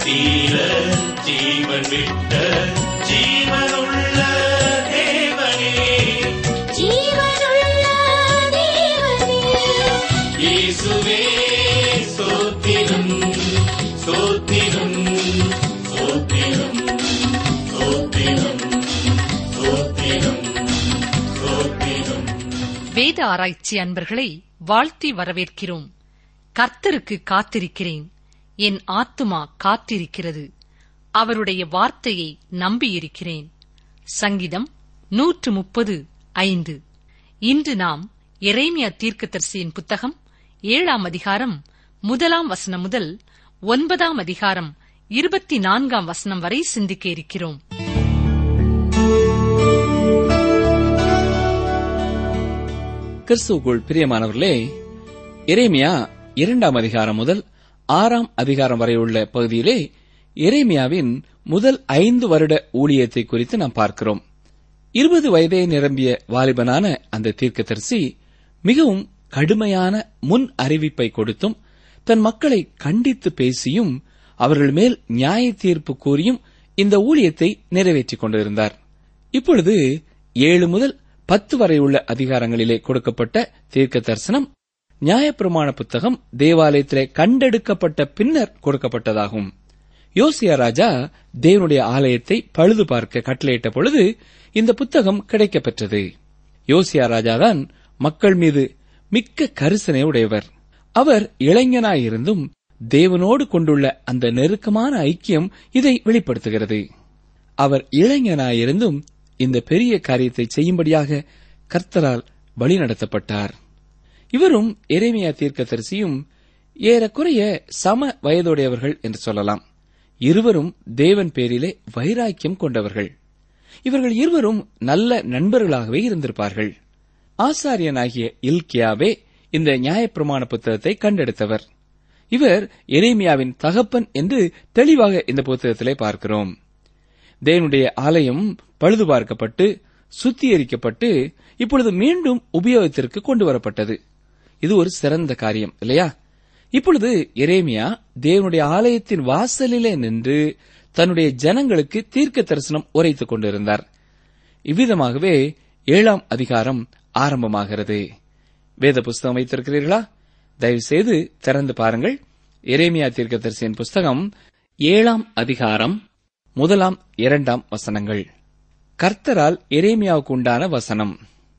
தீர ஜீவன் விட்ட ஜீவனுள்ள தேவனே ஜீவனுள்ள தேவனே இயேசுவே சோத்திரம் சோத்திரம் சோத்திரம் சோத்திரம் சோத்திரம் சோத்திரம் வேத ஆராய்ச்சி அன்பர்களை வாழ்த்தி வரவேற்கிறோம் கர்த்தருக்கு காத்திருக்கிறேன் என் ஆத்துமா காத்திருக்கிறது அவருடைய வார்த்தையை நம்பியிருக்கிறேன் சங்கீதம் நூற்று முப்பது ஐந்து இன்று நாம் எரேமியா தீர்க்கதரிசியின் புத்தகம் ஏழாம் அதிகாரம் முதலாம் வசனம் முதல் ஒன்பதாம் அதிகாரம் இருபத்தி நான்காம் வசனம் வரை சிந்திக்க இருக்கிறோம் கிறிஸ்துவுக்குள் பிரியமானவர்களே எரேமியா இரண்டாம் அதிகாரம் முதல் ஆறாம் அதிகாரம் வரை உள்ள பகுதியிலே எரேமியாவின் முதல் ஐந்து வருட ஊழியத்தை குறித்து நாம் பார்க்கிறோம் இருபது வயதே நிரம்பிய வாலிபனான அந்த தீர்க்கதரிசி மிகவும் கடுமையான முன் அறிவிப்பை கொடுத்தும் தன் மக்களை கண்டித்து பேசியும் அவர்கள் மேல் நியாய தீர்ப்பு கூறியும் இந்த ஊழியத்தை நிறைவேற்றிக் கொண்டிருந்தார் இப்பொழுது ஏழு முதல் பத்து வரை உள்ள அதிகாரங்களிலே கொடுக்கப்பட்ட தீர்க்க தரிசனம் நியாயப்பிரமாண புத்தகம் தேவாலயத்திலே கண்டெடுக்கப்பட்ட பின்னர் கொடுக்கப்பட்டதாகும் யோசியா ராஜா தேவனுடைய ஆலயத்தை பழுது பார்க்க கட்டளையிட்ட பொழுது இந்த புத்தகம் கிடைக்கப்பெற்றது யோசியா ராஜாதான் மக்கள் மீது மிக்க கரிசனை உடையவர் அவர் இளைஞனாயிருந்தும் தேவனோடு கொண்டுள்ள அந்த நெருக்கமான ஐக்கியம் இதை வெளிப்படுத்துகிறது அவர் இளைஞனாயிருந்தும் இந்த பெரிய காரியத்தை செய்யும்படியாக கர்த்தரால் வழிநடத்தப்பட்டார் இவரும் எரேமியா தீர்க்கதரிசியும் ஏறக்குறைய சம வயதுடையவர்கள் என்று சொல்லலாம் இருவரும் தேவன் பேரிலே வைராக்கியம் கொண்டவர்கள் இவர்கள் இருவரும் நல்ல நண்பர்களாகவே இருந்திருப்பார்கள் ஆசாரியனாகிய இல்கியாவே இந்த நியாயப்பிரமாண புத்தகத்தை கண்டெடுத்தவர் இவர் எரேமியாவின் தகப்பன் என்று தெளிவாக இந்த புத்தகத்திலே பார்க்கிறோம் தேவனுடைய ஆலயம் பழுது பார்க்கப்பட்டு சுத்திகரிக்கப்பட்டு இப்பொழுது மீண்டும் உபயோகத்திற்கு கொண்டு வரப்பட்டது இது ஒரு சிறந்த காரியம் இல்லையா இப்பொழுது எரேமியா தேவனுடைய ஆலயத்தின் வாசலிலே நின்று தன்னுடைய ஜனங்களுக்கு தீர்க்க தரிசனம் உரைத்துக் கொண்டிருந்தார் இவ்விதமாகவே ஏழாம் அதிகாரம் ஆரம்பமாகிறது வேத புஸ்தகம் வைத்திருக்கிறீர்களா தயவு செய்து திறந்து பாருங்கள் எரேமியா தீர்க்கதரிசியின் புஸ்தகம் ஏழாம் அதிகாரம் முதலாம் இரண்டாம் வசனங்கள் கர்த்தரால் எரேமியாவுக்கு உண்டான வசனம்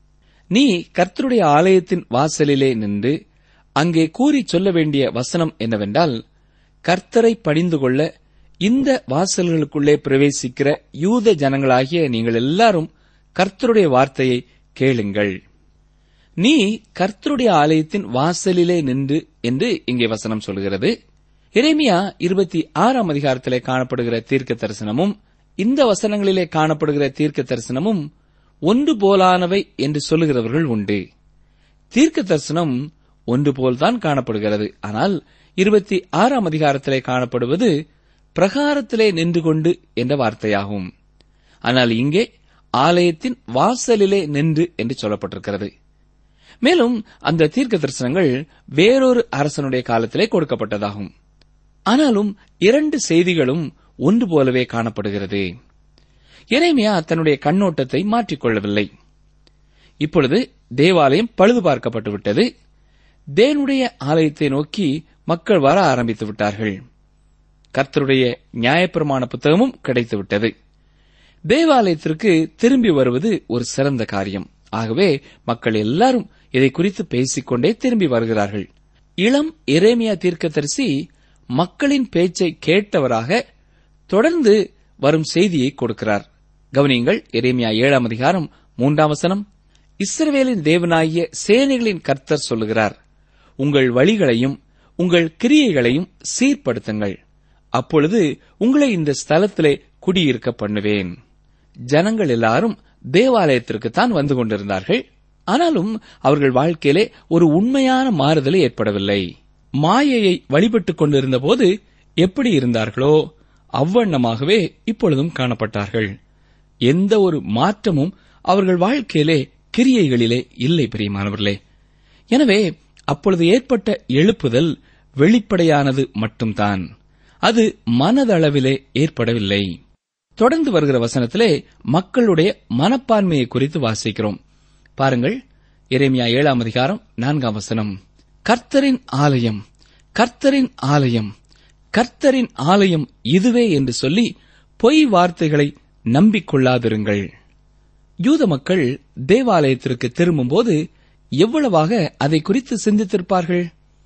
நீ கர்த்தருடைய ஆலயத்தின் வாசலிலே நின்று அங்கே கூறி சொல்ல வேண்டிய வசனம் என்னவென்றால் கர்த்தரை பணிந்து கொள்ள இந்த வாசல்களுக்குள்ளே பிரவேசிக்கிற யூத ஜனங்களாகிய நீங்கள் எல்லாரும் கர்த்தருடைய வார்த்தையை கேளுங்கள் நீ கர்த்தருடைய ஆலயத்தின் வாசலிலே நின்று என்று இங்கே வசனம் சொல்கிறது எரேமியா இருபத்தி ஆறாம் அதிகாரத்திலே காணப்படுகிற தீர்க்க தரிசனமும் இந்த வசனங்களிலே காணப்படுகிற தீர்க்க தரிசனமும் ஒன்று போலானவை என்று சொல்லுகிறவர்கள் உண்டு தீர்க்க தரிசனம் ஒன்று போல்தான் காணப்படுகிறது ஆனால் இருபத்தி ஆறாம் அதிகாரத்திலே காணப்படுவது பிரகாரத்திலே நின்று கொண்டு என்ற வார்த்தையாகும் ஆனால் இங்கே ஆலயத்தின் வாசலிலே நின்று என்று சொல்லப்பட்டிருக்கிறது மேலும் அந்த தீர்க்க தரிசனங்கள் வேறொரு அரசனுடைய காலத்திலே கொடுக்கப்பட்டதாகும் ஆனாலும் இரண்டு செய்திகளும் ஒன்று போலவே காணப்படுகிறது எரேமியா தன்னுடைய கண்ணோட்டத்தை மாற்றிக்கொள்ளவில்லை இப்பொழுது தேவாலயம் பழுது பார்க்கப்பட்டு விட்டது தேவனுடைய ஆலயத்தை நோக்கி மக்கள் வர ஆரம்பித்து விட்டார்கள் கர்த்தருடைய நியாயப்பிரமாண புத்தகமும் கிடைத்துவிட்டது தேவாலயத்திற்கு திரும்பி வருவது ஒரு சிறந்த காரியம் ஆகவே மக்கள் எல்லாரும் இதை குறித்து பேசிக்கொண்டே திரும்பி வருகிறார்கள் இளம் எரேமியா தீர்க்கதரிசி மக்களின் பேச்சை கேட்டவராக தொடர்ந்து வரும் செய்தியை கொடுக்கிறார் கவனியங்கள் எரேமியா ஏழாம் அதிகாரம் மூன்றாம் வசனம் இஸ்ரவேலின் தேவனாகிய சேனைகளின் கர்த்தர் சொல்லுகிறார் உங்கள் வழிகளையும் உங்கள் கிரியைகளையும் சீர்படுத்துங்கள் அப்பொழுது உங்களை இந்த ஸ்தலத்திலே குடியிருக்க பண்ணுவேன் ஜனங்கள் எல்லாரும் தேவாலயத்திற்குத்தான் வந்து கொண்டிருந்தார்கள் ஆனாலும் அவர்கள் வாழ்க்கையிலே ஒரு உண்மையான மாறுதல் ஏற்படவில்லை மாயையை வழிபட்டுக் கொண்டிருந்த போது எப்படி இருந்தார்களோ அவ்வண்ணமாகவே இப்பொழுதும் காணப்பட்டார்கள் எந்த ஒரு மாற்றமும் அவர்கள் வாழ்க்கையிலே கிரியைகளிலே இல்லை பிரியமானவர்களே எனவே அப்பொழுது ஏற்பட்ட எழுப்புதல் வெளிப்படையானது மட்டும்தான் அது மனதளவிலே ஏற்படவில்லை தொடர்ந்து வருகிற வசனத்திலே மக்களுடைய மனப்பான்மையை குறித்து வாசிக்கிறோம் பாருங்கள் எரேமியா ஏழாம் அதிகாரம் நான்காம் வசனம் கர்த்தரின் ஆலயம் கர்த்தரின் ஆலயம் கர்த்தரின் ஆலயம் இதுவே என்று சொல்லி பொய் வார்த்தைகளை நம்பிக்கொள்ளாதிருங்கள் யூத மக்கள் தேவாலயத்திற்கு திரும்பும்போது எவ்வளவாக அதை குறித்து சிந்தித்திருப்பார்கள்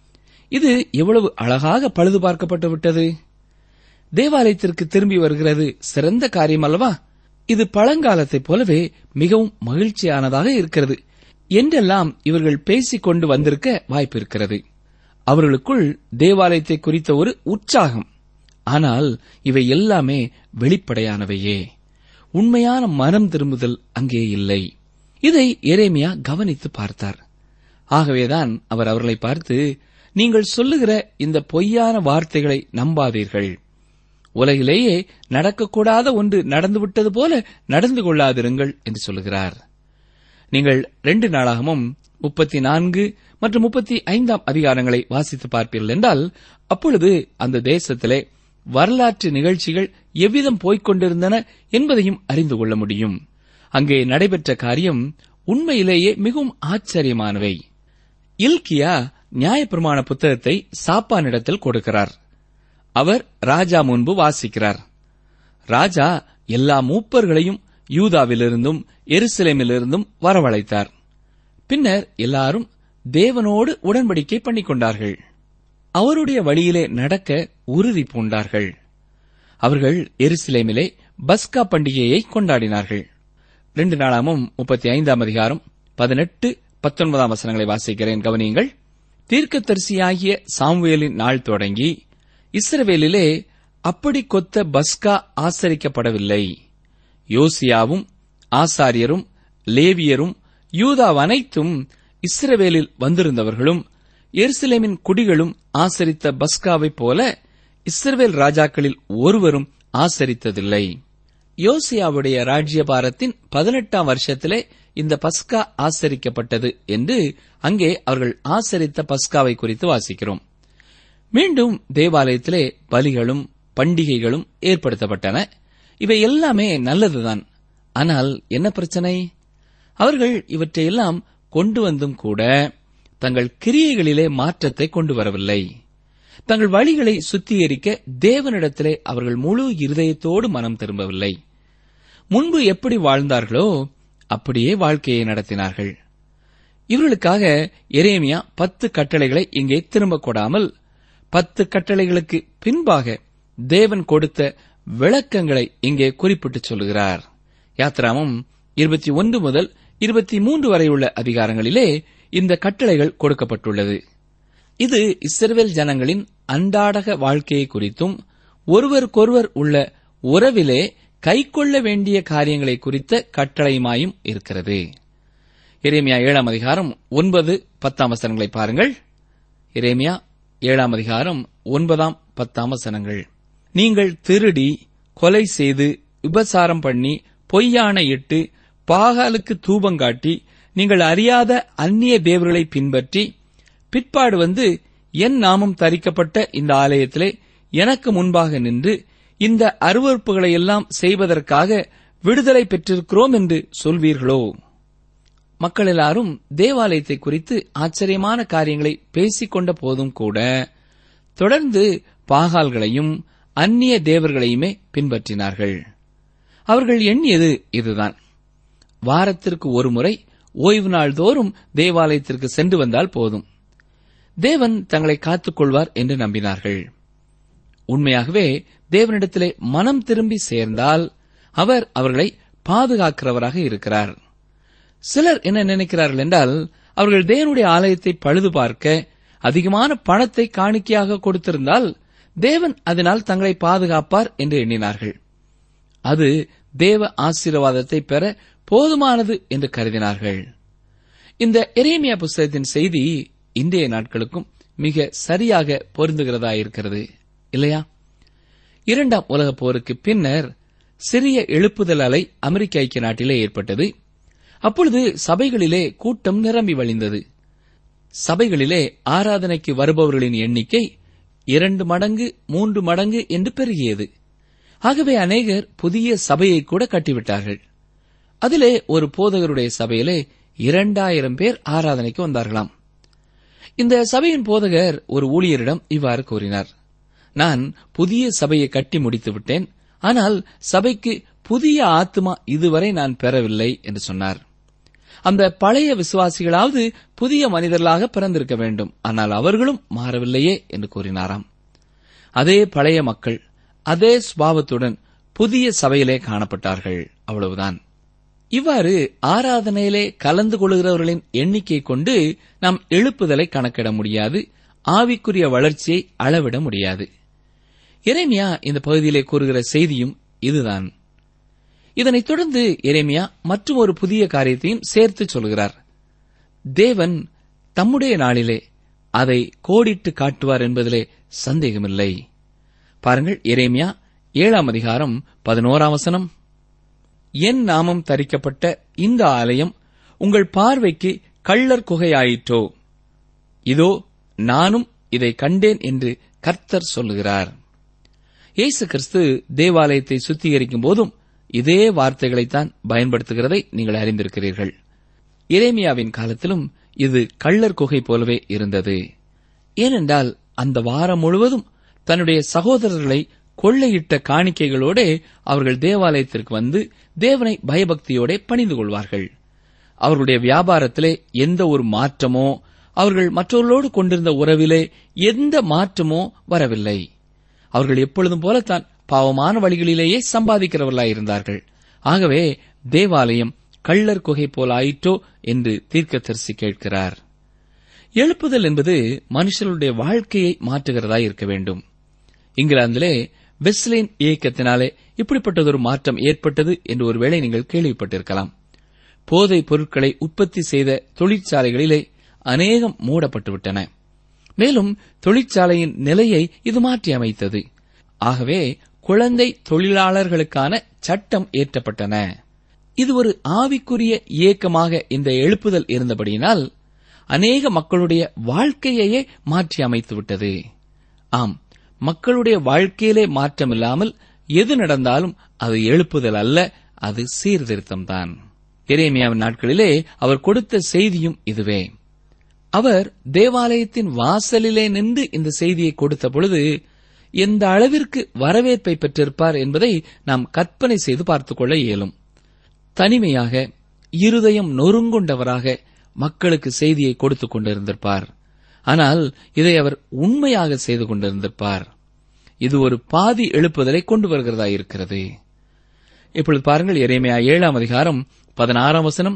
இது எவ்வளவு அழகாக பழுது பார்க்கப்பட்டு விட்டது தேவாலயத்திற்கு திரும்பி வருகிறது சிறந்த காரியம் அல்லவா இது பழங்காலத்தைப் போலவே மிகவும் மகிழ்ச்சியானதாக இருக்கிறது என்றெல்லாம் இவர்கள் பேசிக் கொண்டு வந்திருக்க வாய்ப்பு இருக்கிறது அவர்களுக்குள் தேவாலயத்தை குறித்த ஒரு உற்சாகம் ஆனால் இவை எல்லாமே வெளிப்படையானவையே உண்மையான மனம் திரும்புதல் அங்கே இல்லை இதை எரேமியா கவனித்து பார்த்தார் ஆகவேதான் அவர் அவர்களை பார்த்து நீங்கள் சொல்லுகிற இந்த பொய்யான வார்த்தைகளை நம்பாதீர்கள் உலகிலேயே நடக்கக்கூடாத ஒன்று நடந்துவிட்டது போல நடந்து கொள்ளாதிருங்கள் என்று சொல்லுகிறார் நீங்கள் ரெண்டு நாளாகமும் முப்பத்தி நான்கு மற்றும் முப்பத்தி ஐந்தாம் அதிகாரங்களை வாசித்து பார்ப்பீர்கள் என்றால் அப்பொழுது அந்த தேசத்திலே வரலாற்று நிகழ்ச்சிகள் எவ்விதம் போய்க் கொண்டிருந்தன என்பதையும் அறிந்து கொள்ள முடியும் அங்கே நடைபெற்ற காரியம் உண்மையிலேயே மிகவும் ஆச்சரியமானவை இல்கியா நியாயப்பிரமாண புத்தகத்தை சாப்பானிடத்தில் கொடுக்கிறார் அவர் ராஜா முன்பு வாசிக்கிறார் ராஜா எல்லா மூப்பர்களையும் யூதாவிலிருந்தும் எருசலேமிலிருந்தும் வரவழைத்தார் பின்னர் எல்லாரும் தேவனோடு உடன்படிக்கை பண்ணிக் கொண்டார்கள் அவருடைய வழியிலே நடக்க உறுதி பூண்டார்கள் அவர்கள் எருசலேமிலே பஸ்கா பண்டிகையை கொண்டாடினார்கள் ரெண்டு நாளாமும் முப்பத்தி ஐந்தாம் அதிகாரம் பதினெட்டு பத்தொன்பதாம் வசனங்களை வாசிக்கிறேன் கவனியுங்கள் தீர்க்கதரிசியாகிய சாமுவேலின் நாள் தொடங்கி இஸ்ரவேலிலே அப்படி கொத்த பஸ்கா ஆசரிக்கப்படவில்லை யோசியாவும் ஆசாரியரும் லேவியரும் யூதா அனைத்தும் இஸ்ரவேலில் வந்திருந்தவர்களும் எருசலேமின் குடிகளும் ஆசரித்த பஸ்காவைப் போல இஸ்ரவேல் ராஜாக்களில் ஒருவரும் ஆசரித்ததில்லை யோசியாவுடைய ராஜ்யபாரத்தின் பதினெட்டாம் வருஷத்திலே இந்த பஸ்கா ஆசரிக்கப்பட்டது என்று அங்கே அவர்கள் ஆசரித்த பஸ்காவை குறித்து வாசிக்கிறோம் மீண்டும் தேவாலயத்திலே பலிகளும் பண்டிகைகளும் ஏற்படுத்தப்பட்டன இவை எல்லாமே நல்லதுதான் ஆனால் என்ன பிரச்சனை அவர்கள் இவற்றையெல்லாம் கொண்டு வந்தும் கூட தங்கள் கிரியைகளிலே மாற்றத்தை கொண்டு வரவில்லை தங்கள் வழிகளை சுத்திகரிக்க தேவனிடத்திலே அவர்கள் முழு இருதயத்தோடு மனம் திரும்பவில்லை முன்பு எப்படி வாழ்ந்தார்களோ அப்படியே வாழ்க்கையை நடத்தினார்கள் இவர்களுக்காக எரேமியா பத்து கட்டளைகளை இங்கே திரும்ப கொடாமல் பத்து கட்டளைகளுக்கு பின்பாக தேவன் கொடுத்த விளக்கங்களை இங்கே குறிப்பிட்டு சொல்கிறார் யாத்ராமம் இருபத்தி ஒன்று முதல் இருபத்தி மூன்று வரை உள்ள அதிகாரங்களிலே இந்த கட்டளைகள் கொடுக்கப்பட்டுள்ளது இது இஸ்ரவேல் ஜனங்களின் அன்றாடக வாழ்க்கையை குறித்தும் ஒருவருக்கொருவர் உள்ள உறவிலே கைக்கொள்ள வேண்டிய காரியங்களை குறித்த கட்டளையுமாயும் இருக்கிறது எரேமியா ஏழாம் அதிகாரம் ஒன்பது பத்தாம் வசனங்களை பாருங்கள் எரேமியா ஏழாம் அதிகாரம் ஒன்பதாம் பத்தாம் வசனங்கள் நீங்கள் திருடி கொலை செய்து விபசாரம் பண்ணி பொய்யான இட்டு பாகாலுக்கு தூபங்காட்டி நீங்கள் அறியாத அந்நிய தேவர்களை பின்பற்றி பிற்பாடு வந்து என் நாமம் தரிக்கப்பட்ட இந்த ஆலயத்திலே எனக்கு முன்பாக நின்று இந்த அருவறுப்புகளை எல்லாம் செய்வதற்காக விடுதலை பெற்றிருக்கிறோம் என்று சொல்வீர்களோ மக்கள் எல்லாரும் தேவாலயத்தை குறித்து ஆச்சரியமான காரியங்களை பேசிக்கொண்ட போதும் கூட தொடர்ந்து பாகால்களையும் அந்நிய தேவர்களையுமே பின்பற்றினார்கள் அவர்கள் எண்ணியது இதுதான் வாரத்திற்கு ஒரு முறை ஓய்வு நாள் தோறும் தேவாலயத்திற்கு சென்று வந்தால் போதும் தேவன் தங்களை காத்துக் கொள்வார் என்று நம்பினார்கள் உண்மையாகவே தேவனிடத்திலே மனம் திரும்பி சேர்ந்தால் அவர் அவர்களை பாதுகாக்கிறவராக இருக்கிறார் சிலர் என்ன நினைக்கிறார்கள் என்றால் அவர்கள் தேவனுடைய ஆலயத்தை பழுது பார்க்க அதிகமான பணத்தை காணிக்கையாக கொடுத்திருந்தால் தேவன் அதனால் தங்களை பாதுகாப்பார் என்று எண்ணினார்கள் அது தேவ ஆசீர்வாதத்தை பெற போதுமானது என்று கருதினார்கள் இந்த எரேமியா புஸ்தகத்தின் செய்தி இன்றைய நாட்களுக்கும் மிக சரியாக பொருந்துகிறதா இருக்கிறது இல்லையா இரண்டாம் உலகப் போருக்கு பின்னர் சிறிய எழுப்புதல் அலை அமெரிக்க ஐக்கிய நாட்டிலே ஏற்பட்டது அப்பொழுது சபைகளிலே கூட்டம் நிரம்பி வழிந்தது சபைகளிலே ஆராதனைக்கு வருபவர்களின் எண்ணிக்கை இரண்டு மடங்கு மூன்று மடங்கு என்று பெருகியது ஆகவே அநேகர் புதிய சபையை கூட கட்டிவிட்டார்கள் அதிலே ஒரு போதகருடைய சபையிலே இரண்டாயிரம் பேர் ஆராதனைக்கு வந்தார்களாம் இந்த சபையின் போதகர் ஒரு ஊழியரிடம் இவ்வாறு கூறினார் நான் புதிய சபையை கட்டி முடித்து விட்டேன் ஆனால் சபைக்கு புதிய ஆத்மா இதுவரை நான் பெறவில்லை என்று சொன்னார் அந்த பழைய விசுவாசிகளாவது புதிய மனிதர்களாக பிறந்திருக்க வேண்டும் ஆனால் அவர்களும் மாறவில்லையே என்று கூறினாராம் அதே பழைய மக்கள் அதே சுபாவத்துடன் புதிய சபையிலே காணப்பட்டார்கள் அவ்வளவுதான் இவ்வாறு ஆராதனையிலே கலந்து கொள்கிறவர்களின் எண்ணிக்கை கொண்டு நாம் எழுப்புதலை கணக்கிட முடியாது ஆவிக்குரிய வளர்ச்சியை அளவிட முடியாது எரேமியா இந்த பகுதியிலே கூறுகிற செய்தியும் இதுதான் இதனைத் தொடர்ந்து எரேமியா மற்றும் ஒரு புதிய காரியத்தையும் சேர்த்து சொல்கிறார் தேவன் தம்முடைய நாளிலே அதை கோடிட்டு காட்டுவார் என்பதிலே சந்தேகமில்லை பாருங்கள் எரேமியா ஏழாம் அதிகாரம் பதினோராம் வசனம் என் நாமம் தரிக்கப்பட்ட இந்த ஆலயம் உங்கள் பார்வைக்கு கள்ளர் குகையாயிற்றோ இதோ நானும் இதை கண்டேன் என்று கர்த்தர் சொல்லுகிறார் இயேசு கிறிஸ்து தேவாலயத்தை சுத்திகரிக்கும் போதும் இதே வார்த்தைகளைத்தான் பயன்படுத்துகிறதை நீங்கள் அறிந்திருக்கிறீர்கள் எரேமியாவின் காலத்திலும் இது கள்ளர் குகை போலவே இருந்தது ஏனென்றால் அந்த வாரம் முழுவதும் தன்னுடைய சகோதரர்களை கொள்ளையிட்ட காணிக்கைகளோட அவர்கள் தேவாலயத்திற்கு வந்து தேவனை பயபக்தியோட பணிந்து கொள்வார்கள் அவர்களுடைய வியாபாரத்திலே எந்த ஒரு மாற்றமோ அவர்கள் மற்றவர்களோடு கொண்டிருந்த உறவிலே எந்த மாற்றமோ வரவில்லை அவர்கள் எப்பொழுதும் போலத்தான் பாவமான வழிகளிலேயே சம்பாதிக்கிறவர்களாயிருந்தார்கள் ஆகவே தேவாலயம் கள்ளர் குகை போல் ஆயிற்றோ என்று தீர்க்கதரிசி கேட்கிறார் எழுப்புதல் என்பது மனுஷர்களுடைய வாழ்க்கையை மாற்றுகிறதா இருக்க வேண்டும் இங்கிலாந்திலே வெஸ்லின் இயக்கத்தினாலே இப்படிப்பட்டதொரு மாற்றம் ஏற்பட்டது என்று ஒருவேளை நீங்கள் கேள்விப்பட்டிருக்கலாம் போதைப் பொருட்களை உற்பத்தி செய்த தொழிற்சாலைகளிலே அநேகம் மூடப்பட்டுவிட்டன மேலும் தொழிற்சாலையின் நிலையை இது மாற்றி அமைத்தது ஆகவே குழந்தை தொழிலாளர்களுக்கான சட்டம் ஏற்றப்பட்டன இது ஒரு ஆவிக்குரிய இயக்கமாக இந்த எழுப்புதல் இருந்தபடியினால் அநேக மக்களுடைய வாழ்க்கையையே மாற்றி அமைத்து விட்டது ஆம் மக்களுடைய வாழ்க்கையிலே மாற்றமில்லாமல் எது நடந்தாலும் அது எழுப்புதல் அல்ல அது சீர்திருத்தம்தான் எரேமியாவின் நாட்களிலே அவர் கொடுத்த செய்தியும் இதுவே அவர் தேவாலயத்தின் வாசலிலே நின்று இந்த செய்தியை கொடுத்த பொழுது எந்த அளவிற்கு வரவேற்பை பெற்றிருப்பார் என்பதை நாம் கற்பனை செய்து பார்த்துக் கொள்ள இயலும் தனிமையாக இருதயம் நொறுங்குண்டவராக மக்களுக்கு செய்தியை கொடுத்துக் கொண்டிருந்திருப்பார் ஆனால் இதை அவர் உண்மையாக செய்து கொண்டிருந்திருப்பார் இது ஒரு பாதி எழுப்புதலை கொண்டு வருகிறதா இருக்கிறது இப்பொழுது பாருங்கள் எரேமியா ஏழாம் அதிகாரம் பதினாறாம் வசனம்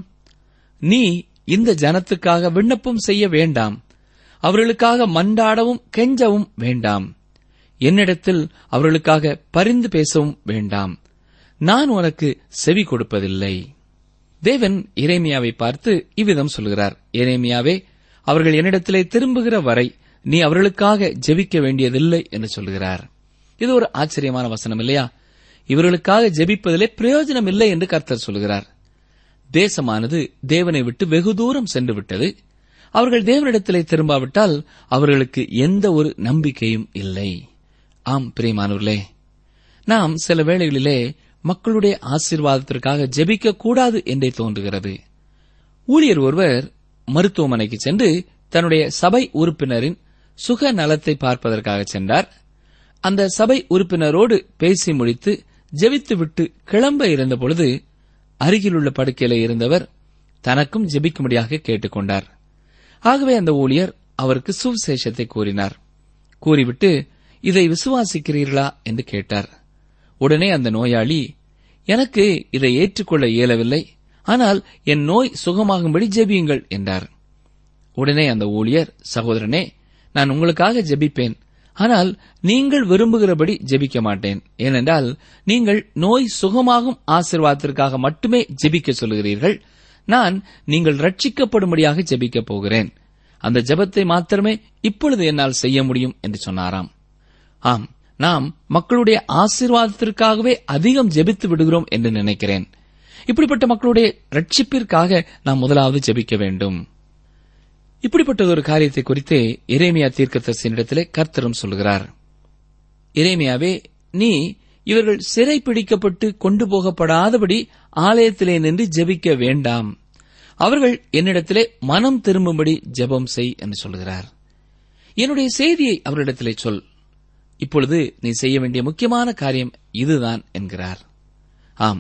நீ இந்த ஜனத்துக்காக விண்ணப்பம் செய்ய வேண்டாம் அவர்களுக்காக மண்டாடவும் கெஞ்சவும் வேண்டாம் என்னிடத்தில் அவர்களுக்காக பரிந்து பேசவும் வேண்டாம் நான் உனக்கு செவி கொடுப்பதில்லை தேவன் எரேமியாவை பார்த்து இவ்விதம் சொல்கிறார் எரேமியாவே அவர்கள் என்னிடத்திலே திரும்புகிற வரை நீ அவர்களுக்காக ஜெபிக்க வேண்டியதில்லை என்று சொல்கிறார் இது ஒரு ஆச்சரியமான வசனம் இல்லையா இவர்களுக்காக ஜெபிப்பதிலே பிரயோஜனம் இல்லை என்று கர்த்தர் சொல்கிறார் தேசமானது தேவனை விட்டு வெகு தூரம் சென்று விட்டது அவர்கள் தேவனிடத்திலே திரும்பாவிட்டால் அவர்களுக்கு எந்த ஒரு நம்பிக்கையும் இல்லை ஆம் பிரியமானவர்களே நாம் சில வேளைகளிலே மக்களுடைய ஆசீர்வாதத்திற்காக ஜெபிக்க கூடாது என்றே தோன்றுகிறது ஊழியர் ஒருவர் மருத்துவமனைக்கு சென்று தன்னுடைய சபை உறுப்பினரின் சுக நலத்தை பார்ப்பதற்காக சென்றார் அந்த சபை உறுப்பினரோடு பேசி முடித்து ஜெபித்துவிட்டு கிளம்ப இருந்தபொழுது அருகிலுள்ள படுக்கையில இருந்தவர் தனக்கும் ஜெபிக்கும்படியாக கேட்டுக்கொண்டார் ஆகவே அந்த ஊழியர் அவருக்கு சுவிசேஷத்தை கூறினார் கூறிவிட்டு இதை விசுவாசிக்கிறீர்களா என்று கேட்டார் உடனே அந்த நோயாளி எனக்கு இதை ஏற்றுக்கொள்ள இயலவில்லை ஆனால் என் நோய் சுகமாகும்படி ஜெபியுங்கள் என்றார் உடனே அந்த ஊழியர் சகோதரனே நான் உங்களுக்காக ஜெபிப்பேன் ஆனால் நீங்கள் விரும்புகிறபடி ஜெபிக்க மாட்டேன் ஏனென்றால் நீங்கள் நோய் சுகமாகும் ஆசிர்வாதத்திற்காக மட்டுமே ஜெபிக்க சொல்கிறீர்கள் நான் நீங்கள் ரட்சிக்கப்படும்படியாக ஜெபிக்கப் போகிறேன் அந்த ஜெபத்தை மாத்திரமே இப்பொழுது என்னால் செய்ய முடியும் என்று சொன்னாராம் ஆம் நாம் மக்களுடைய ஆசீர்வாதத்திற்காகவே அதிகம் ஜெபித்து விடுகிறோம் என்று நினைக்கிறேன் இப்படிப்பட்ட மக்களுடைய ரட்சிப்பிற்காக நாம் முதலாவது ஜெபிக்க வேண்டும் இப்படிப்பட்ட ஒரு காரியத்தை குறித்து எரேமியா தீர்க்கதரிசனிடத்திலே கர்த்தரும் சொல்லுகிறார் எரேமியாவே நீ இவர்கள் சிறை பிடிக்கப்பட்டு கொண்டு போகப்படாதபடி ஆலயத்திலே நின்று ஜெபிக்க வேண்டாம் அவர்கள் என்னிடத்திலே மனம் திரும்பும்படி ஜெபம் செய் என்று சொல்கிறார் என்னுடைய செய்தியை அவரிடத்திலே சொல் இப்பொழுது நீ செய்ய வேண்டிய முக்கியமான காரியம் இதுதான் என்கிறார் ஆம்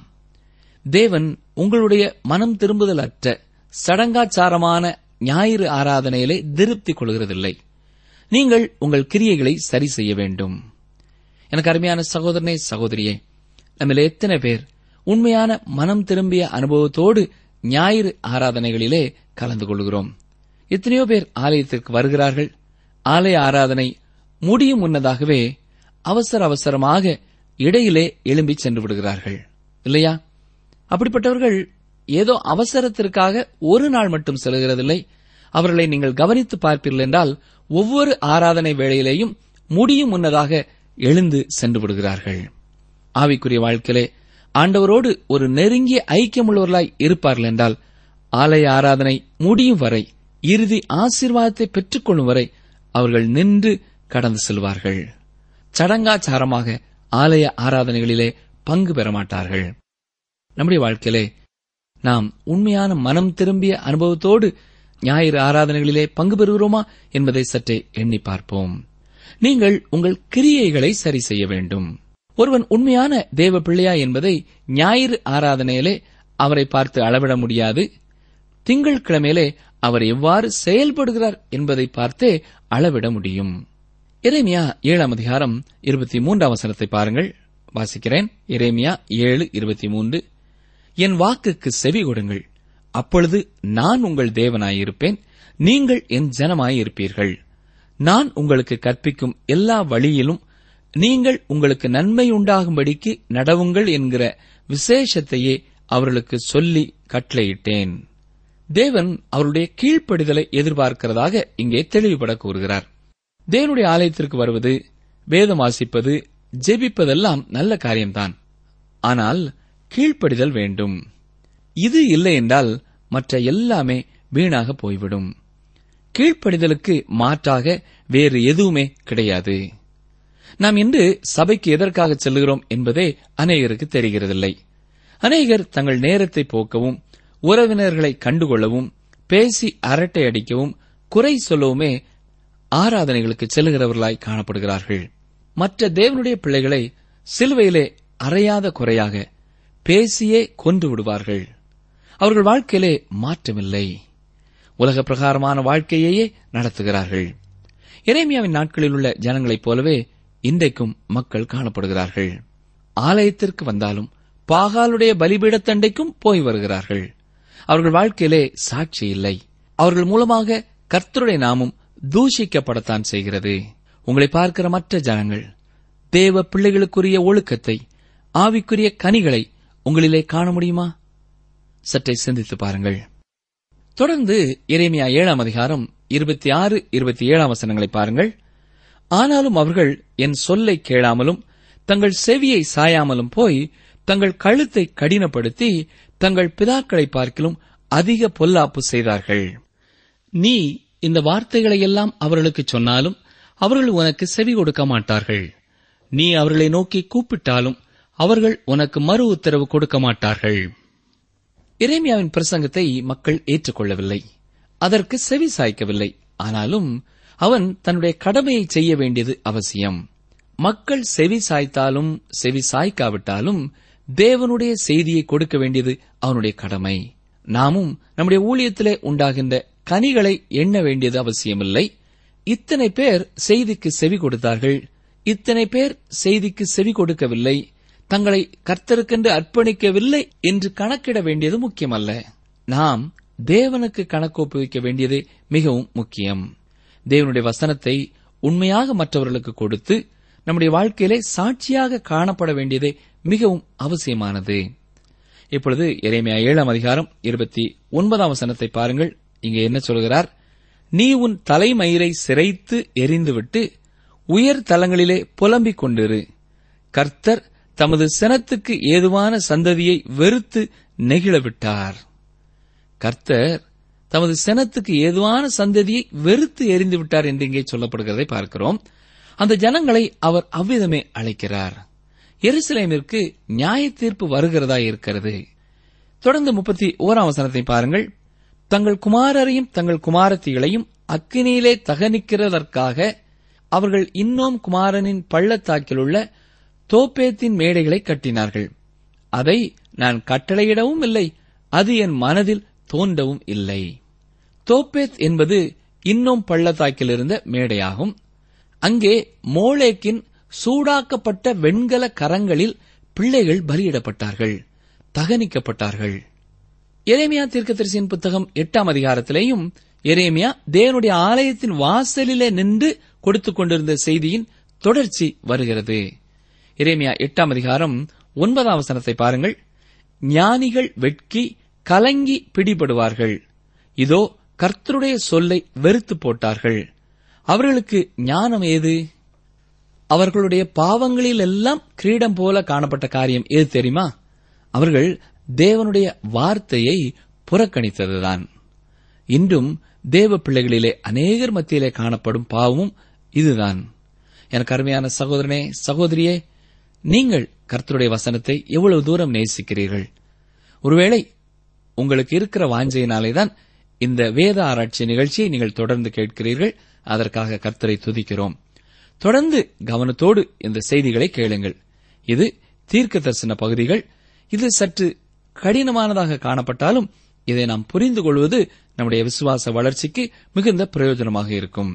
தேவன் உங்களுடைய மனம் திரும்புதல் அற்ற சடங்காச்சாரமான ஞாயிறு ஆராதனையிலே திருப்தி கொள்கிறதில்லை நீங்கள் உங்கள் கிரியைகளை சரி செய்ய வேண்டும் எனக்கு அருமையான சகோதரனே சகோதரியே நம்மில் எத்தனை பேர் உண்மையான மனம் திரும்பிய அனுபவத்தோடு ஞாயிறு ஆராதனைகளிலே கலந்து கொள்கிறோம் எத்தனையோ பேர் ஆலயத்திற்கு வருகிறார்கள் ஆலய ஆராதனை முடியும் முன்னதாகவே அவசர அவசரமாக இடையிலே எழும்பி சென்று விடுகிறார்கள் இல்லையா அப்படிப்பட்டவர்கள் ஏதோ அவசரத்திற்காக ஒரு நாள் மட்டும் செல்கிறதில்லை அவர்களை நீங்கள் கவனித்து பார்ப்பீர்கள் என்றால் ஒவ்வொரு ஆராதனை வேளையிலேயும் முடியும் முன்னதாக எழுந்து சென்று விடுகிறார்கள் ஆவிக்குரிய வாழ்க்கையிலே ஆண்டவரோடு ஒரு நெருங்கிய ஐக்கியமுள்ளவர்களாய் இருப்பார்கள் என்றால் ஆலய ஆராதனை முடியும் வரை இறுதி ஆசீர்வாதத்தை பெற்றுக்கொள்ளும் வரை அவர்கள் நின்று கடந்து செல்வார்கள் சடங்காச்சாரமாக ஆலய ஆராதனைகளிலே பங்கு பெற மாட்டார்கள் நம்முடைய வாழ்க்கையிலே நாம் உண்மையான மனம் திரும்பிய அனுபவத்தோடு ஞாயிறு ஆராதனைகளிலே பங்கு பெறுகிறோமா என்பதை சற்றே எண்ணி பார்ப்போம் நீங்கள் உங்கள் கிரியைகளை சரி செய்ய வேண்டும் ஒருவன் உண்மையான தேவ பிள்ளையா என்பதை ஞாயிறு ஆராதனையிலே அவரை பார்த்து அளவிட முடியாது திங்கட்கிழமையிலே அவர் எவ்வாறு செயல்படுகிறார் என்பதை பார்த்தே அளவிட முடியும் எரேமியா ஏழாம் அதிகாரம் இருபத்தி மூன்றாம் வசனத்தை பாருங்கள் வாசிக்கிறேன் எரேமியா ஏழு இருபத்தி மூன்று என் வாக்குக்கு செவி கொடுங்கள் அப்பொழுது நான் உங்கள் தேவனாயிருப்பேன் நீங்கள் என் ஜனமாயிருப்பீர்கள் நான் உங்களுக்கு கற்பிக்கும் எல்லா வழியிலும் நீங்கள் உங்களுக்கு நன்மை உண்டாகும்படிக்கு நடவுங்கள் என்கிற விசேஷத்தையே அவர்களுக்கு சொல்லி கட்டளையிட்டேன் தேவன் அவருடைய கீழ்ப்படிதலை எதிர்பார்க்கிறதாக இங்கே தெளிவுபட கூறுகிறார் தேவனுடைய ஆலயத்திற்கு வருவது வேதம் வாசிப்பது ஜெபிப்பதெல்லாம் நல்ல காரியம்தான் ஆனால் கீழ்ப்படிதல் வேண்டும் இது இல்லை என்றால் மற்ற எல்லாமே வீணாக போய்விடும் கீழ்ப்படிதலுக்கு மாற்றாக வேறு எதுவுமே கிடையாது நாம் இன்று சபைக்கு எதற்காக செல்லுகிறோம் என்பதே அநேகருக்கு தெரிகிறதில்லை அநேகர் தங்கள் நேரத்தை போக்கவும் உறவினர்களை கண்டுகொள்ளவும் பேசி அரட்டை அடிக்கவும் குறை சொல்லவுமே ஆராதனைகளுக்கு செல்லுகிறவர்களாய் காணப்படுகிறார்கள் மற்ற தேவனுடைய பிள்ளைகளை சிலுவையிலே அறையாத குறையாக பேசியே கொன்று விடுவார்கள் அவர்கள் வாழ்க்கையிலே மாற்றமில்லை உலக பிரகாரமான வாழ்க்கையையே நடத்துகிறார்கள் எரேமியாவின் நாட்களில் உள்ள ஜனங்களைப் போலவே இன்றைக்கும் மக்கள் காணப்படுகிறார்கள் ஆலயத்திற்கு வந்தாலும் பாகாலுடைய பலிபீடத்தண்டைக்கும் போய் வருகிறார்கள் அவர்கள் வாழ்க்கையிலே சாட்சி இல்லை அவர்கள் மூலமாக கர்த்தருடைய நாமம் தூஷிக்கப்படத்தான் செய்கிறது உங்களை பார்க்கிற மற்ற ஜனங்கள் தேவ பிள்ளைகளுக்குரிய ஒழுக்கத்தை ஆவிக்குரிய கனிகளை உங்களிலே காண முடியுமா சற்றே சிந்தித்து பாருங்கள் தொடர்ந்து எரேமியா ஏழாம் அதிகாரம் இருபத்தி ஆறு இருபத்தி ஏழாம் வசனங்களை பாருங்கள் ஆனாலும் அவர்கள் என் சொல்லை கேளாமலும் தங்கள் செவியை சாயாமலும் போய் தங்கள் கழுத்தை கடினப்படுத்தி தங்கள் பிதாக்களை பார்க்கிலும் அதிக பொல்லாப்பு செய்தார்கள் நீ இந்த வார்த்தைகளை எல்லாம் அவர்களுக்கு சொன்னாலும் அவர்கள் உனக்கு செவி கொடுக்க மாட்டார்கள் நீ அவர்களை நோக்கி கூப்பிட்டாலும் அவர்கள் உனக்கு மறு உத்தரவு கொடுக்க மாட்டார்கள் எரேமியாவின் பிரசங்கத்தை மக்கள் ஏற்றுக்கொள்ளவில்லை அதற்கு செவி சாய்க்கவில்லை ஆனாலும் அவன் தன்னுடைய கடமையை செய்ய வேண்டியது அவசியம் மக்கள் செவி சாய்த்தாலும் செவி சாய்க்காவிட்டாலும் தேவனுடைய செய்தியை கொடுக்க வேண்டியது அவனுடைய கடமை நாமும் நம்முடைய ஊழியத்திலே உண்டாகின்ற கனிகளை எண்ண வேண்டியது அவசியமில்லை இத்தனை பேர் செய்திக்கு செவி கொடுத்தார்கள் இத்தனை பேர் செய்திக்கு செவி கொடுக்கவில்லை தங்களை கர்த்தருக்கென்று அர்ப்பணிக்கவில்லை என்று கணக்கிட வேண்டியது முக்கியமல்ல நாம் தேவனுக்கு கணக்கு ஒப்புவிக்க வேண்டியதே மிகவும் முக்கியம் தேவனுடைய வசனத்தை உண்மையாக மற்றவர்களுக்கு கொடுத்து நம்முடைய வாழ்க்கையிலே சாட்சியாக காணப்பட வேண்டியதே மிகவும் அவசியமானது இப்பொழுது எரேமியா ஏழாம் அதிகாரம் இருபத்தி ஒன்பதாம் வசனத்தை பாருங்கள் இங்கே என்ன சொல்கிறார் நீ உன் தலைமயிரை சிரைத்து எரிந்துவிட்டு உயர் தலங்களிலே புலம்பிக் கொண்டிரு கர்த்தர் தமது சினத்துக்கு ஏதுவான சந்ததியை வெறுத்து நெகிழவிட்டார் கர்த்தர் தமது செனத்துக்கு ஏதுவான சந்ததியை வெறுத்து எறிந்து விட்டார் என்று இங்கே சொல்லப்படுகிறதை பார்க்கிறோம் அந்த ஜனங்களை அவர் அவ்விதமே அழைக்கிறார் எருசலேமிற்கு நியாய தீர்ப்பு வருகிறதா இருக்கிறது தொடர்ந்து முப்பத்தி ஓராம் வசனத்தை பாருங்கள் தங்கள் குமாரரையும் தங்கள் குமாரத்திகளையும் அக்கினியிலே தகனிக்கிறதற்காக அவர்கள் இன்னும் குமாரனின் பள்ளத்தாக்கிலுள்ள தோப்பேத்தின் மேடைகளை கட்டினார்கள் அதை நான் கட்டளையிடவும் இல்லை அது என் மனதில் தோன்றவும் இல்லை தோப்பேத் என்பது இன்னும் பள்ளத்தாக்கில் இருந்த மேடையாகும் அங்கே மோளேக்கின் சூடாக்கப்பட்ட வெண்கல கரங்களில் பிள்ளைகள் பலியிடப்பட்டார்கள் தகனிக்கப்பட்டார்கள் எரேமியா தீர்க்கதரிசியின் புத்தகம் எட்டாம் அதிகாரத்திலேயும் எரேமியா தேவனுடைய ஆலயத்தின் வாசலிலே நின்று கொடுத்துக் கொண்டிருந்த செய்தியின் தொடர்ச்சி வருகிறது எரேமியா எட்டாம் அதிகாரம் ஒன்பதாம் வசனத்தை பாருங்கள் ஞானிகள் வெட்கி கலங்கி பிடிபடுவார்கள் இதோ கர்த்தருடைய சொல்லை வெறுத்து போட்டார்கள் அவர்களுக்கு ஞானம் ஏது அவர்களுடைய பாவங்களில் எல்லாம் கிரீடம் போல காணப்பட்ட காரியம் எது தெரியுமா அவர்கள் தேவனுடைய வார்த்தையை புறக்கணித்ததுதான் இன்றும் தேவ பிள்ளைகளிலே அநேகர் மத்தியிலே காணப்படும் பாவமும் இதுதான் எனக்கு அருமையான சகோதரனே சகோதரியே நீங்கள் கர்த்தருடைய வசனத்தை எவ்வளவு தூரம் நேசிக்கிறீர்கள் ஒருவேளை உங்களுக்கு இருக்கிற வாஞ்சையினாலேதான் இந்த வேத ஆராய்ச்சி நிகழ்ச்சியை நீங்கள் தொடர்ந்து கேட்கிறீர்கள் அதற்காக கர்த்தரை துதிக்கிறோம் தொடர்ந்து கவனத்தோடு இந்த செய்திகளை கேளுங்கள் இது தீர்க்க தரிசன பகுதிகள் இது சற்று கடினமானதாக காணப்பட்டாலும் இதை நாம் புரிந்து கொள்வது நம்முடைய விசுவாச வளர்ச்சிக்கு மிகுந்த பிரயோஜனமாக இருக்கும்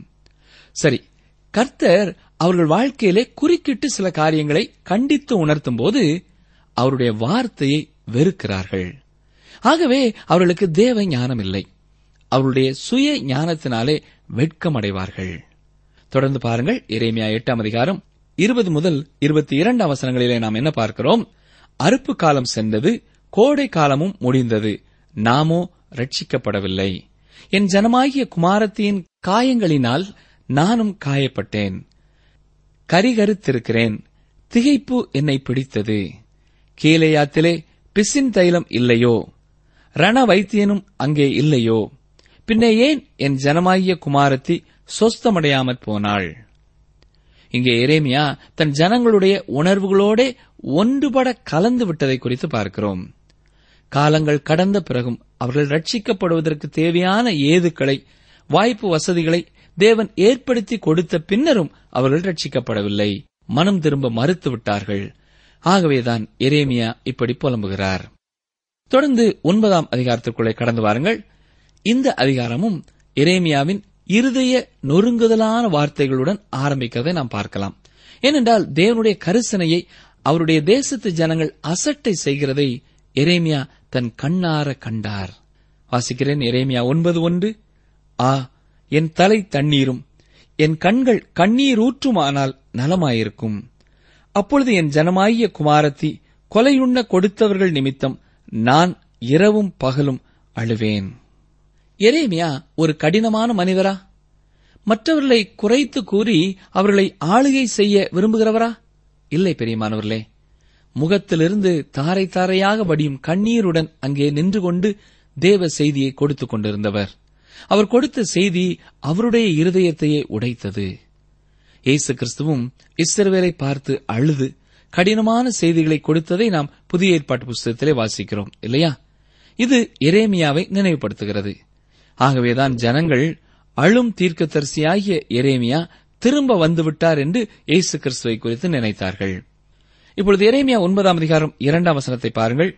சரி கர்த்தர் அவர்கள் வாழ்க்கையிலே குறுக்கிட்டு சில காரியங்களை கண்டித்து உணர்த்தும் போது அவருடைய வார்த்தையை வெறுக்கிறார்கள் ஆகவே அவர்களுக்கு தேவ ஞானம் இல்லை அவருடைய சுய ஞானத்தினாலே வெட்கமடைவார்கள் தொடர்ந்து பாருங்கள் இறைமையா எட்டாம் அதிகாரம் இருபது முதல் இருபத்தி இரண்டு அவசரங்களிலே நாம் என்ன பார்க்கிறோம் அறுப்பு காலம் சென்றது கோடை காலமும் முடிந்தது நாமோ ரட்சிக்கப்படவில்லை என் ஜனமாகிய குமாரத்தியின் காயங்களினால் நானும் காயப்பட்டேன் கரிகருத்திருக்கிறேன் திகைப்பு என்னை பிடித்தது கீழையாத்திலே பிசின் தைலம் இல்லையோ ரண வைத்தியனும் அங்கே இல்லையோ பின்னே ஏன் என் ஜனமாகிய குமாரத்தி சொஸ்தமடையாமற் போனாள் இங்கே எரேமியா தன் ஜனங்களுடைய உணர்வுகளோட ஒன்றுபட கலந்து விட்டதை குறித்து பார்க்கிறோம் காலங்கள் கடந்த பிறகும் அவர்கள் ரட்சிக்கப்படுவதற்கு தேவையான ஏதுக்களை வாய்ப்பு வசதிகளை தேவன் ஏற்படுத்தி கொடுத்த பின்னரும் அவர்கள் ரட்சிக்கப்படவில்லை மனம் திரும்ப மறுத்து விட்டார்கள் ஆகவேதான் எரேமியா இப்படி புலம்புகிறார் தொடர்ந்து ஒன்பதாம் அதிகாரத்திற்குள்ளே கடந்து வாருங்கள் இந்த அதிகாரமும் எரேமியாவின் இருதய நொறுங்குதலான வார்த்தைகளுடன் ஆரம்பிக்கிறதை நாம் பார்க்கலாம் ஏனென்றால் தேவனுடைய கரிசனையை அவருடைய தேசத்து ஜனங்கள் அசட்டை செய்கிறதை எரேமியா தன் கண்ணார கண்டார் வாசிக்கிறேன் எரேமியா ஒன்பது ஒன்று ஆ என் தலை தண்ணீரும் என் கண்கள் கண்ணீர் ஊற்றுமானால் நலமாயிருக்கும் அப்பொழுது என் ஜனமாகிய குமாரத்தி கொலையுண்ண கொடுத்தவர்கள் நிமித்தம் நான் இரவும் பகலும் அழுவேன் எரேமியா ஒரு கடினமான மனிதரா மற்றவர்களை குறைத்து கூறி அவர்களை ஆளுகை செய்ய விரும்புகிறவரா இல்லை பெரியமானவர்களே முகத்திலிருந்து தாரை தாரையாக வடியும் கண்ணீருடன் அங்கே நின்று கொண்டு தேவ செய்தியை கொடுத்துக் கொண்டிருந்தவர் அவர் கொடுத்த செய்தி அவருடைய இருதயத்தையே உடைத்தது இயேசு கிறிஸ்துவும் இஸ்ரவேலை பார்த்து அழுது கடினமான செய்திகளை கொடுத்ததை நாம் புதிய ஏற்பாட்டு புஸ்தகத்திலே வாசிக்கிறோம் இல்லையா இது எரேமியாவை நினைவுபடுத்துகிறது ஆகவேதான் ஜனங்கள் அழும் தீர்க்கதரிசியாகிய எரேமியா திரும்ப வந்துவிட்டார் என்று இயேசு கிறிஸ்துவை குறித்து நினைத்தார்கள் இப்பொழுது எரேமியா ஒன்பதாம் அதிகாரம் இரண்டாம் வசனத்தை பாருங்கள்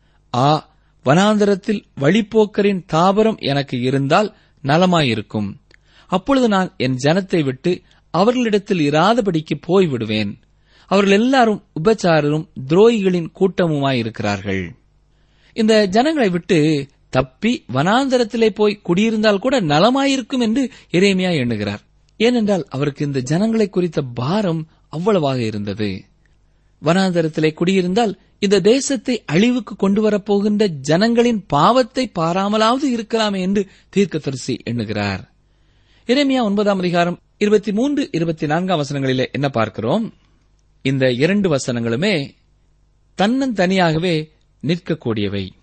ஆ வனாந்தரத்தில் வழிப்போக்கரின் தாபரம் எனக்கு இருந்தால் நலமாயிருக்கும் அப்பொழுது நான் என் ஜனத்தை விட்டு அவர்களிடத்தில் இராதபடிக்கு போய்விடுவேன் அவர்கள் எல்லாரும் உபச்சாரரும் துரோகிகளின் கூட்டமுமாயிருக்கிறார்கள் இந்த ஜனங்களை விட்டு தப்பி வனாந்தரத்திலே போய் குடியிருந்தால் கூட நலமாயிருக்கும் என்று எரேமியா எண்ணுகிறார் ஏனென்றால் அவருக்கு இந்த ஜனங்களை குறித்த பாரம் அவ்வளவாக இருந்தது வனாந்தரத்திலே குடியிருந்தால் இந்த தேசத்தை அழிவுக்கு கொண்டு வரப்போகின்ற ஜனங்களின் பாவத்தை பாராமலாவது இருக்கலாமே என்று தீர்க்கதரிசி எண்ணுகிறார் இறைமையா ஒன்பதாம் அதிகாரம் இருபத்தி மூன்று இருபத்தி நான்காம் வசனங்களிலே என்ன பார்க்கிறோம் இந்த இரண்டு வசனங்களுமே தன்னந்தனியாகவே நிற்கக்கூடியவை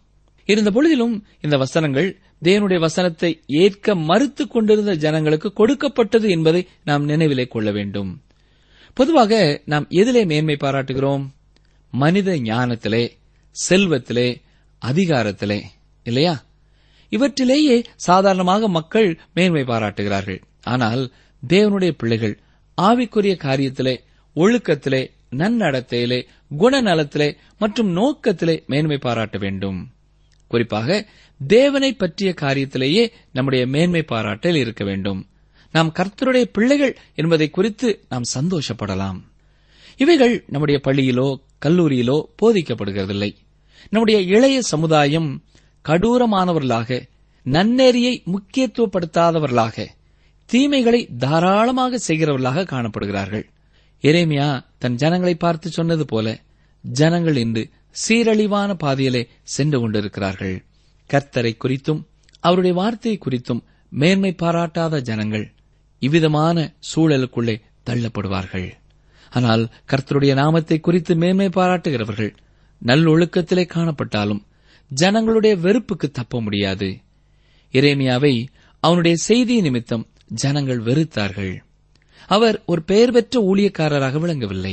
இருந்த பொழுதிலும் இந்த வசனங்கள் தேவனுடைய வசனத்தை ஏற்க மறுத்துக் கொண்டிருந்த ஜனங்களுக்கு கொடுக்கப்பட்டது என்பதை நாம் நினைவிலே கொள்ள வேண்டும் பொதுவாக நாம் எதிலே மேன்மை பாராட்டுகிறோம் மனித ஞானத்திலே செல்வத்திலே அதிகாரத்திலே இல்லையா இவற்றிலேயே சாதாரணமாக மக்கள் மேன்மை பாராட்டுகிறார்கள் ஆனால் தேவனுடைய பிள்ளைகள் ஆவிக்குரிய காரியத்திலே ஒழுக்கத்திலே நன்னடத்தையிலே குணநலத்திலே மற்றும் நோக்கத்திலே மேன்மை பாராட்ட வேண்டும் குறிப்பாக தேவனை பற்றிய காரியத்திலேயே நம்முடைய மேன்மை பாராட்டல் இருக்க வேண்டும் நாம் கர்த்தருடைய பிள்ளைகள் என்பதை குறித்து நாம் சந்தோஷப்படலாம் இவைகள் நம்முடைய பள்ளியிலோ கல்லூரியிலோ போதிக்கப்படுகிறதில்லை நம்முடைய இளைய சமுதாயம் கடூரமானவர்களாக நன்னெறியை முக்கியத்துவப்படுத்தாதவர்களாக தீமைகளை தாராளமாக செய்கிறவர்களாக காணப்படுகிறார்கள் எரேமியா தன் ஜனங்களை பார்த்து சொன்னது போல ஜனங்கள் இன்று சீரழிவான பாதையிலே சென்று கொண்டிருக்கிறார்கள் கர்த்தரை குறித்தும் அவருடைய வார்த்தையை குறித்தும் மேன்மை பாராட்டாத ஜனங்கள் இவ்விதமான சூழலுக்குள்ளே தள்ளப்படுவார்கள் ஆனால் கர்த்தருடைய நாமத்தை குறித்து மேன்மை பாராட்டுகிறவர்கள் நல்லொழுக்கத்திலே காணப்பட்டாலும் ஜனங்களுடைய வெறுப்புக்கு தப்ப முடியாது இரேமியாவை அவனுடைய செய்தி நிமித்தம் ஜனங்கள் வெறுத்தார்கள் அவர் ஒரு பெயர் பெற்ற ஊழியக்காரராக விளங்கவில்லை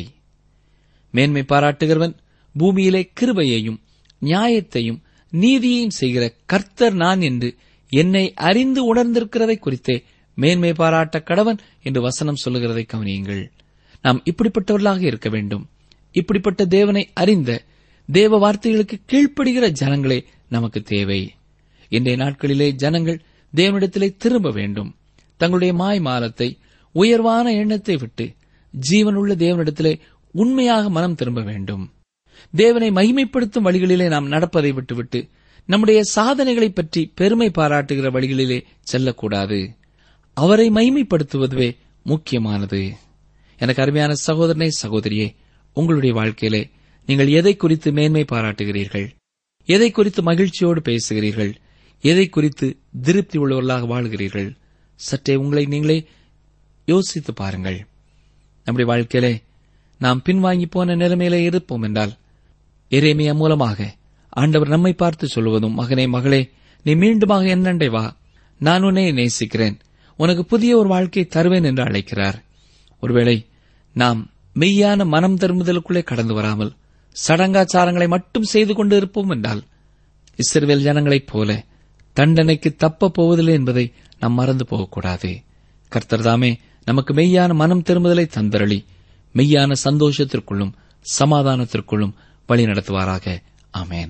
மேன்மை பாராட்டுகிறவன் பூமியிலே கிருபையையும் நியாயத்தையும் நீதியையும் செய்கிற கர்த்தர் நான் என்று என்னை அறிந்து உணர்ந்திருக்கிறதை குறித்தே மேன்மை பாராட்ட கடவன் என்று வசனம் சொல்லுகிறதை கவனியுங்கள் நாம் இப்படிப்பட்டவர்களாக இருக்க வேண்டும் இப்படிப்பட்ட தேவனை அறிந்த தேவ வார்த்தைகளுக்கு கீழ்ப்படுகிற ஜனங்களே நமக்கு தேவை இன்றைய நாட்களிலே ஜனங்கள் தேவனிடத்திலே திரும்ப வேண்டும் தங்களுடைய மாய்மாலத்தை உயர்வான எண்ணத்தை விட்டு ஜீவனுள்ள தேவனிடத்திலே உண்மையாக மனம் திரும்ப வேண்டும் தேவனை மகிமைப்படுத்தும் வழிகளிலே நாம் நடப்பதை விட்டுவிட்டு நம்முடைய சாதனைகளைப் பற்றி பெருமை பாராட்டுகிற வழிகளிலே செல்லக்கூடாது அவரை மகிமைப்படுத்துவதுவே முக்கியமானது எனக்கு அருமையான சகோதரனே சகோதரியே உங்களுடைய வாழ்க்கையிலே நீங்கள் எதை குறித்து மேன்மை பாராட்டுகிறீர்கள் எதை குறித்து மகிழ்ச்சியோடு பேசுகிறீர்கள் எதை குறித்து திருப்தி உள்ளவர்களாக வாழ்கிறீர்கள் சற்றே உங்களை நீங்களே யோசித்து பாருங்கள் நம்முடைய வாழ்க்கையிலே நாம் பின்வாங்கி போன நிலைமையிலே இருப்போம் என்றால் எரேமியா மூலமாக ஆண்டவர் நம்மை பார்த்து சொல்வதும் மகனே மகளே நீ மீண்டுமாக என்னண்டை வா நான் உன்னை நேசிக்கிறேன் உனக்கு புதிய ஒரு வாழ்க்கையை தருவேன் என்று அழைக்கிறார் ஒருவேளை நாம் மெய்யான மனம் திரும்புதலுக்குள்ளே கடந்து வராமல் சடங்காச்சாரங்களை மட்டும் செய்து கொண்டு இருப்போம் என்றால் இஸ்ரவேல் ஜனங்களைப் போல தண்டனைக்கு தப்பப் போவதில்லை என்பதை நாம் மறந்து போகக்கூடாது கர்த்தர் தாமே நமக்கு மெய்யான மனம் திரும்புதலை தந்தரளி மெய்யான சந்தோஷத்திற்குள்ளும் சமாதானத்திற்குள்ளும் வழி நடத்துவாராக ஆமேன்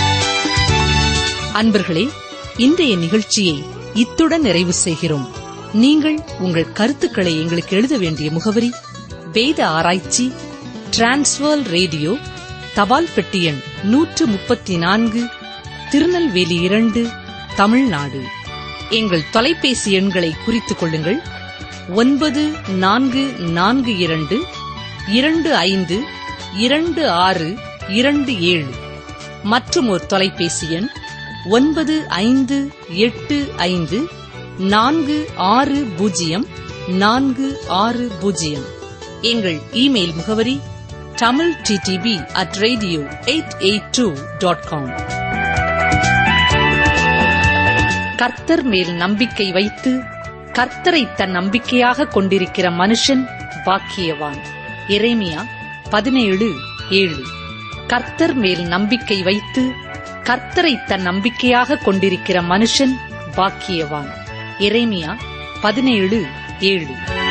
அன்பர்களே இன்றைய நிகழ்ச்சியை இத்துடன் நிறைவு செய்கிறோம் நீங்கள் உங்கள் கருத்துக்களை எங்களுக்கு எழுத வேண்டிய முகவரி வேத ஆராய்ச்சி டிரான்ஸ்வர் ரேடியோ தபால் பெட்டி எண் நூற்று முப்பத்தி நான்கு திருநெல்வேலி இரண்டு தமிழ்நாடு எங்கள் தொலைபேசி எண்களை குறித்துக் கொள்ளுங்கள் ஒன்பது நான்கு நான்கு இரண்டு இரண்டு ஐந்து இரண்டு ஆறு இரண்டு ஏழு மற்றும் ஒரு தொலைபேசி எண் ஒன்பது ஐந்து எட்டு ஐந்து நான்கு ஆறு பூஜ்ஜியம் நான்கு ஆறு பூஜ்ஜியம் எங்கள் இமெயில் முகவரி Tamil DTP at radio eight eight two dot com கர்த்தர் மேல் நம்பிக்கை வைத்து கர்த்தரை தன் நம்பிக்கையாக கொண்டிருக்கிற மனுஷன் பாக்கியவான் எரேமியா பதினேழு ஏழு கர்த்தர் மேல் நம்பிக்கை வைத்து கர்த்தரை தன் நம்பிக்கையாக கொண்டிருக்கிற மனுஷன் பாக்கியவான் எரேமியா பதினேழு ஏழு